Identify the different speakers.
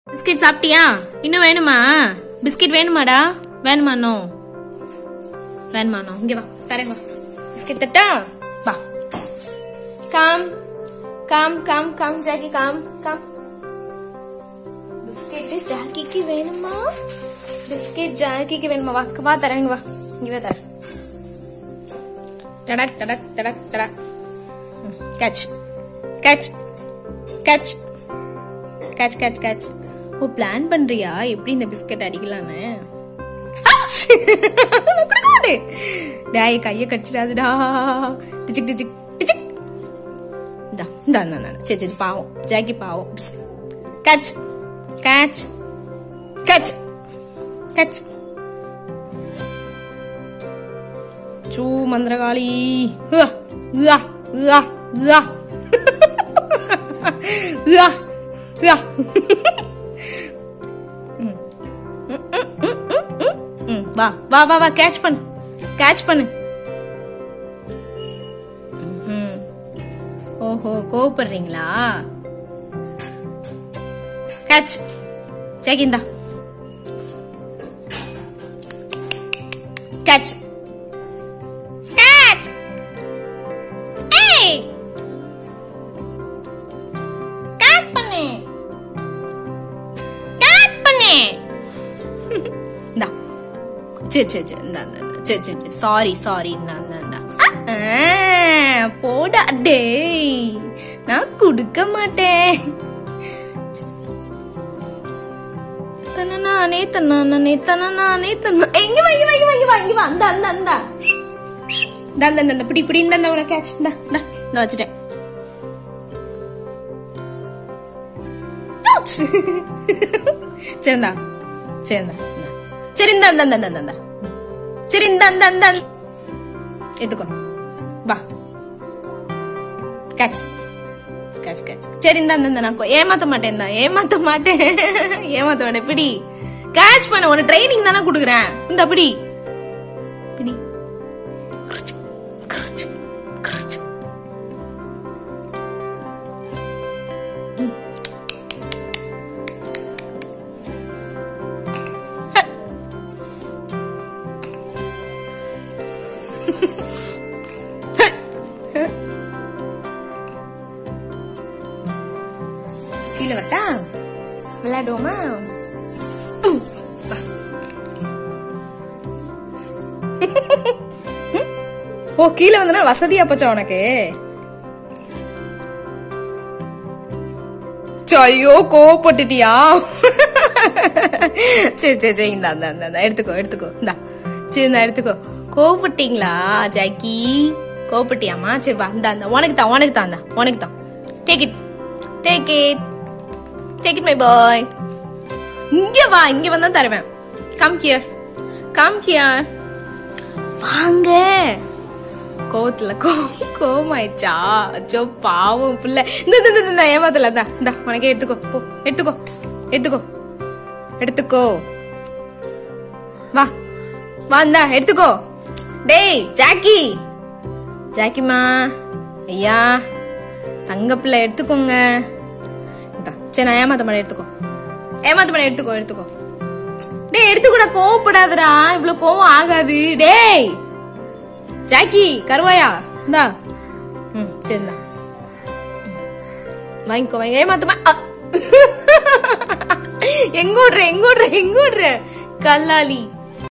Speaker 1: Biscuit சாப்பிட்டியா இன்னும் வேணுமா பிஸ்கெட் வேணுமாடா வேணுமா நோ வேணுமா நோ இங்க வா தரேன் வா பிஸ்கெட் தட்டா வா calm calm calm calm Jackie calm calm biscuit ஜாக்கிக்கு வேணுமா பிஸ்கெட் ஜாக்கிக்கு வேணுமா வா வா தரேன் இங்க வா இங்க வா தரேன் டடக் டடக் டடக் டடக் catch catch catch catch catch catch ஓ பிளான் பண்றியா எப்படி இந்த பிஸ்கட் அடிக்கலான்னு Ouch! கொடுக்க மாட்டேன். டேய் கைய கடிச்சிடாதுடா டிச்சிக் டிச்சிக் டிச்சிக் இந்தா இந்தா இந்தா இந்தா. சரி சரி பாவம் ஜாக்கி பாவம் கேட்ச் கேட்ச் கேட்ச் கேட்ச் சூ மந்திரகாளி உவா, உவா, உவா, உவா. உவா, உவா. ம். ம், ம், ம், ம், ம். ம், வா வா வா வா கேட்ச் பண்ணு கேட்ச் பண்ணு ம்ஹும். ஓஹோ கோவப்படுறீங்களா கேட்ச் ஜெகிந்தா கேட்ச் Cat! Hey! Cat பண்ணு Cat பண்ணு இந்தா சரி சரி சரி இந்தா இந்தா இந்தா. சரி சரி சரி சாரி சாரி இந்தா இந்தா இந்தா ஆ, போடா டேய் நான் கொடுக்க மாட்டேன் தன்னானே தன்னானே தன்னானே தன்னா எங்க வா இங்க வா இங்க வா இங்க வா இங்க வா அந்த அந்த அந்த இந்த இந்த இந்த பிடி பிடி இந்த இந்த உனக்கு கேட்ச் இந்த இந்த இந்த வச்சுட்டேன் Ouch! சரி இந்தா சரி இந்தா இந்தா. சரி இந்த இந்த இந்த இந்த இந்த சரி இந்த இந்த இந்த எடுத்துக்கோ வா கேட்ச் கேட்ச் கேட்ச் சரி இந்த இந்த இந்த நான் கொ- ஏமாத்த மாட்டேன் தான் ஏமாத்த மாட்டேன் ஏமாத்த மாட்டேன் பிடி கேட்ச் பண்ண உனக்கு ட்ரைனிங் தானே கொடுக்குறேன் இந்த பிடி பிடி கிரச்சு, கிரச்சு, கிரச்சு. ம். ஹ. ஹ. ஹ. கீழே வரட்டா விளையாடுவோமா ம். வா. ஓ கீழே வந்தனா வசதியா போச்சா உனக்கு ச்சோ, ஐயோ கோவப்பட்டுட்டியா சரி சரி சரி இந்தா இந்தா இந்தா, இந்தா எடுத்துக்கோ எடுத்துக்கோ இந்தா சரி இந்தா எடுத்துக்கோ கோவப்பட்டீங்களா ஜாக்கி கோவப்பட்டியாமா சரி வா இந்தா இந்தா உனக்கு தான் உனக்கு தான் இந்தா உனக்கு தான் take it take it take it my boy இங்க வா இங்க வந்தா தருவேன் கம் ஹியர் கம் ஹியர் வாங்க கோவத்துல கோ கோவமாயிடுச்சா அச்சோ பாவம் புள்ள இந்த இந்த இந்த, இந்த ஏமாத்தல இந்தா இந்தா உனக்கே எடுத்துக்கோ போ எடுத்துக்கோ எடுத்துக்கோ எடுத்துக்கோ வா வா இந்தா எடுத்துக்கோ டேய் ஜாக்கி ஜாக்கிமா ஐயா தங்க பிள்ளை எடுத்துக்கோங்க இந்தா சரி நான் ஏமாத்த மாட்டேன் எடுத்துக்கோ ஏமாத்த மாட்டேன் எடுத்துக்கோ எடுத்துக்கோ டேய் எடுத்துக்கூட கோவப்படாதடா இவ்வளவு கோவம் ஆகாது டேய் ஜாக்கி கருவாயா இந்தா ம் சரி இந்தா ம். வாங்கிக்கோ வாங்கி ஏமாத்தமா எங்க ஓடுற எங்க ஓடுற எங்க ஓடுற கல்லாலி